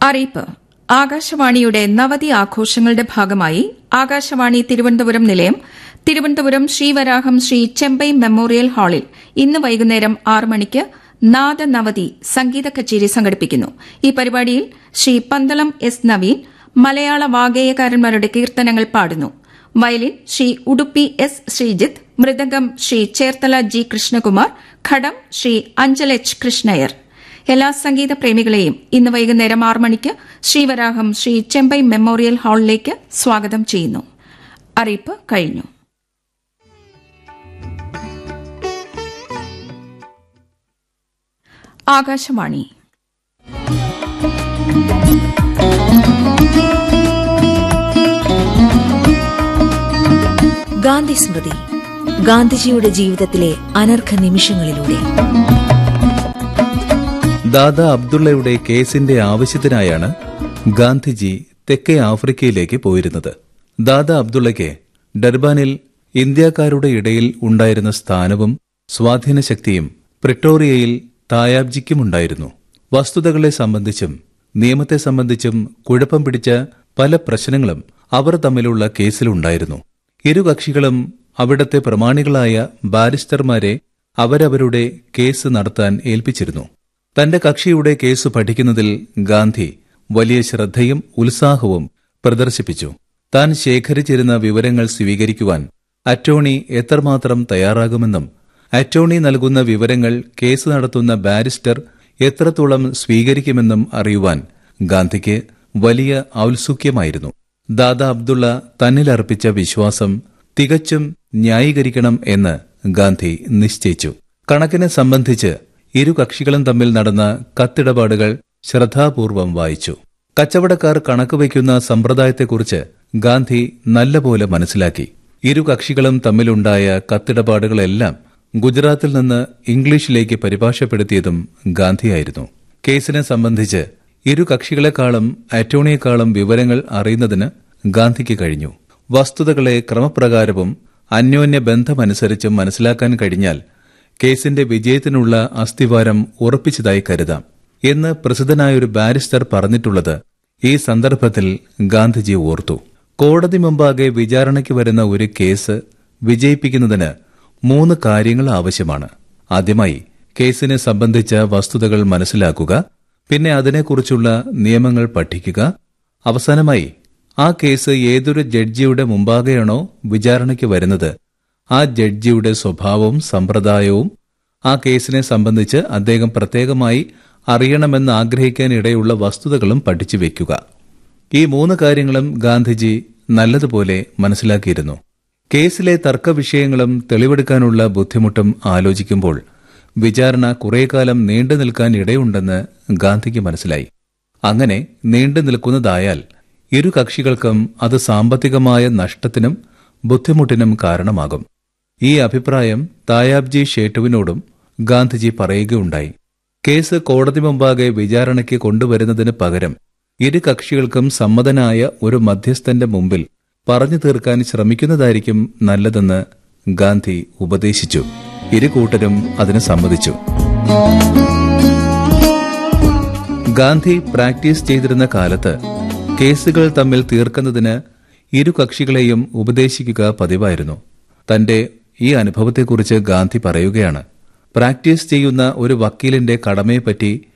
അറിയിപ്പ് ആകാശവാണിയുടെ നവതി ആഘോഷങ്ങളുടെ ഭാഗമായി ആകാശവാണി തിരുവനന്തപുരം നിലയം തിരുവനന്തപുരം ശ്രീവരാഹം ശ്രീ ചെമ്പൈ മെമ്മോറിയൽ ഹാളിൽ ഇന്ന് വൈകുന്നേരം ആറ് മണിക്ക് നാദനവതി സംഗീത കച്ചേരി സംഘടിപ്പിക്കുന്നു ഈ പരിപാടിയിൽ ശ്രീ പന്തളം എസ് നവീൻ മലയാള വാഗേയകാരന്മാരുടെ കീർത്തനങ്ങൾ പാടുന്നു violin Sri Udupi S Sreejith mridangam Sri Cherthala G Krishnakumar ghatam Sri Anchal H Krishnaiyer എല്ലാ സംഗീത പ്രേമികളെയും ഇന്ന് വൈകുന്നേരം ആറ് മണിക്ക് ശ്രീവരാഹം ശ്രീ ചെമ്പൈ മെമ്മോറിയൽ ഹാളിലേക്ക് സ്വാഗതം ചെയ്യുന്നു അറിയിപ്പ് കഴിഞ്ഞു ആകാശവാണി ഗാന്ധി സ്മൃതി ഗാന്ധിജിയുടെ ജീവിതത്തിലെ അനർഘ നിമിഷങ്ങളിലൂടെ ദാദാ അബ്ദുള്ളയുടെ കേസിന്റെ ആവശ്യത്തിനായാണ് ഗാന്ധിജി തെക്കേ ആഫ്രിക്കയിലേക്ക് പോയിരുന്നത് ദാദാ അബ്ദുള്ളയ്ക്ക് ഡർബാനിൽ ഇന്ത്യക്കാരുടെ ഇടയിൽ ഉണ്ടായിരുന്ന സ്ഥാനവും സ്വാധീനശക്തിയും പ്രിട്ടോറിയയിൽ തായാബ്ജിക്കുമുണ്ടായിരുന്നു വസ്തുതകളെ സംബന്ധിച്ചും നിയമത്തെ സംബന്ധിച്ചും കുഴപ്പം പിടിച്ച പല പ്രശ്നങ്ങളും അവർ തമ്മിലുള്ള കേസിലുണ്ടായിരുന്നു ഇരു കക്ഷികളും അവിടത്തെ പ്രമാണികളായ ബാരിസ്റ്റർമാരെ അവരവരുടെ കേസ് നടത്താൻ ഏൽപ്പിച്ചിരുന്നു തന്റെ കക്ഷിയുടെ കേസ് പഠിക്കുന്നതിൽ ഗാന്ധി വലിയ ശ്രദ്ധയും ഉത്സാഹവും പ്രദർശിപ്പിച്ചു താൻ ശേഖരിച്ചിരുന്ന വിവരങ്ങൾ സ്വീകരിക്കുവാൻ അറ്റോർണി എത്രമാത്രം തയ്യാറാകുമെന്നും അറ്റോർണി നൽകുന്ന വിവരങ്ങൾ കേസ് നടത്തുന്ന ബാരിസ്റ്റർ എത്രത്തോളം സ്വീകരിക്കുമെന്നും അറിയുവാൻ ഗാന്ധിക്ക് വലിയ ഔത്സുക്യമായിരുന്നു ദാദാ അബ്ദുള്ള തന്നിലർപ്പിച്ച വിശ്വാസം തികച്ചും ന്യായീകരിക്കണം എന്ന് ഗാന്ധി നിശ്ചയിച്ചു കണക്കിനെ സംബന്ധിച്ച് ഇരു കക്ഷികളും തമ്മിൽ നടന്ന കത്തിടപാടുകൾ ശ്രദ്ധാപൂർവം വായിച്ചു കച്ചവടക്കാർ കണക്ക് വയ്ക്കുന്ന സമ്പ്രദായത്തെക്കുറിച്ച് ഗാന്ധി നല്ലപോലെ മനസ്സിലാക്കി ഇരു കക്ഷികളും തമ്മിലുണ്ടായ കത്തിടപാടുകളെല്ലാം ഗുജറാത്തിൽ നിന്ന് ഇംഗ്ലീഷിലേക്ക് പരിഭാഷപ്പെടുത്തിയതും ഗാന്ധിയായിരുന്നു കേസിനെ സംബന്ധിച്ച് ഇരു കക്ഷികളെക്കാളും അറ്റോർണിയെക്കാളും വിവരങ്ങൾ അറിയുന്നതിന് ഗാന്ധിക്ക് കഴിഞ്ഞു വസ്തുതകളെ ക്രമപ്രകാരവും അന്യോന്യ ബന്ധമനുസരിച്ചും മനസ്സിലാക്കാൻ കഴിഞ്ഞാൽ കേസിന്റെ വിജയത്തിനുള്ള അസ്ഥിവാരം ഉറപ്പിച്ചതായി കരുതാം എന്ന് പ്രസിദ്ധനായൊരു ബാരിസ്റ്റർ പറഞ്ഞിട്ടുള്ളത് ഈ സന്ദർഭത്തിൽ ഗാന്ധിജി ഓർത്തു കോടതി മുമ്പാകെ വിചാരണയ്ക്ക് വരുന്ന ഒരു കേസ് വിജയിപ്പിക്കുന്നതിന് മൂന്ന് കാര്യങ്ങൾ ആവശ്യമാണ് ആദ്യമായി കേസിനെ സംബന്ധിച്ച വസ്തുതകൾ മനസ്സിലാക്കുക പിന്നെ അതിനെക്കുറിച്ചുള്ള നിയമങ്ങൾ പഠിക്കുക അവസാനമായി ആ കേസ് ഏതൊരു ജഡ്ജിയുടെ മുമ്പാകെയാണോ വിചാരണയ്ക്ക് വരുന്നത് ആ ജഡ്ജിയുടെ സ്വഭാവവും സമ്പ്രദായവും ആ കേസിനെ സംബന്ധിച്ച് അദ്ദേഹം പ്രത്യേകമായി അറിയണമെന്ന് ആഗ്രഹിക്കാനിടയുള്ള വസ്തുതകളും പഠിച്ചു വെക്കുക ഈ മൂന്ന് കാര്യങ്ങളും ഗാന്ധിജി നല്ലതുപോലെ മനസ്സിലാക്കിയിരുന്നു കേസിലെ തർക്കവിഷയങ്ങളും തെളിവെടുക്കാനുള്ള ബുദ്ധിമുട്ടും ആലോചിക്കുമ്പോൾ വിചാരണ കുറേക്കാലം നീണ്ടു നിൽക്കാൻ ഇടയുണ്ടെന്ന് ഗാന്ധിക്ക് മനസ്സിലായി അങ്ങനെ നീണ്ടു നിൽക്കുന്നതായാൽ ഇരു കക്ഷികൾക്കും അത് സാമ്പത്തികമായ നഷ്ടത്തിനും ബുദ്ധിമുട്ടിനും കാരണമാകും ഈ അഭിപ്രായം തായാബ്ജി ഷേട്ടുവിനോടും ഗാന്ധിജി പറയുകയുണ്ടായി കേസ് കോടതി മുമ്പാകെ വിചാരണയ്ക്ക് കൊണ്ടുവരുന്നതിന് പകരം ഇരു കക്ഷികൾക്കും സമ്മതനായ ഒരു മധ്യസ്ഥന്റെ മുമ്പിൽ പറഞ്ഞു തീർക്കാൻ ശ്രമിക്കുന്നതായിരിക്കും നല്ലതെന്ന് ഗാന്ധി ഉപദേശിച്ചു ഇരു കൂട്ടരും അതിന് സമ്മതിച്ചു ഗാന്ധി പ്രാക്ടീസ് ചെയ്തിരുന്ന കാലത്ത് കേസുകൾ തമ്മിൽ തീർക്കുന്നതിന് ഇരു കക്ഷികളെയും ഉപദേശിക്കുക പതിവായിരുന്നു തന്റെ ഈ അനുഭവത്തെക്കുറിച്ച് ഗാന്ധി പറയുകയാണ് പ്രാക്ടീസ് ചെയ്യുന്ന ഒരു വക്കീലിന്റെ കടമയെപ്പറ്റി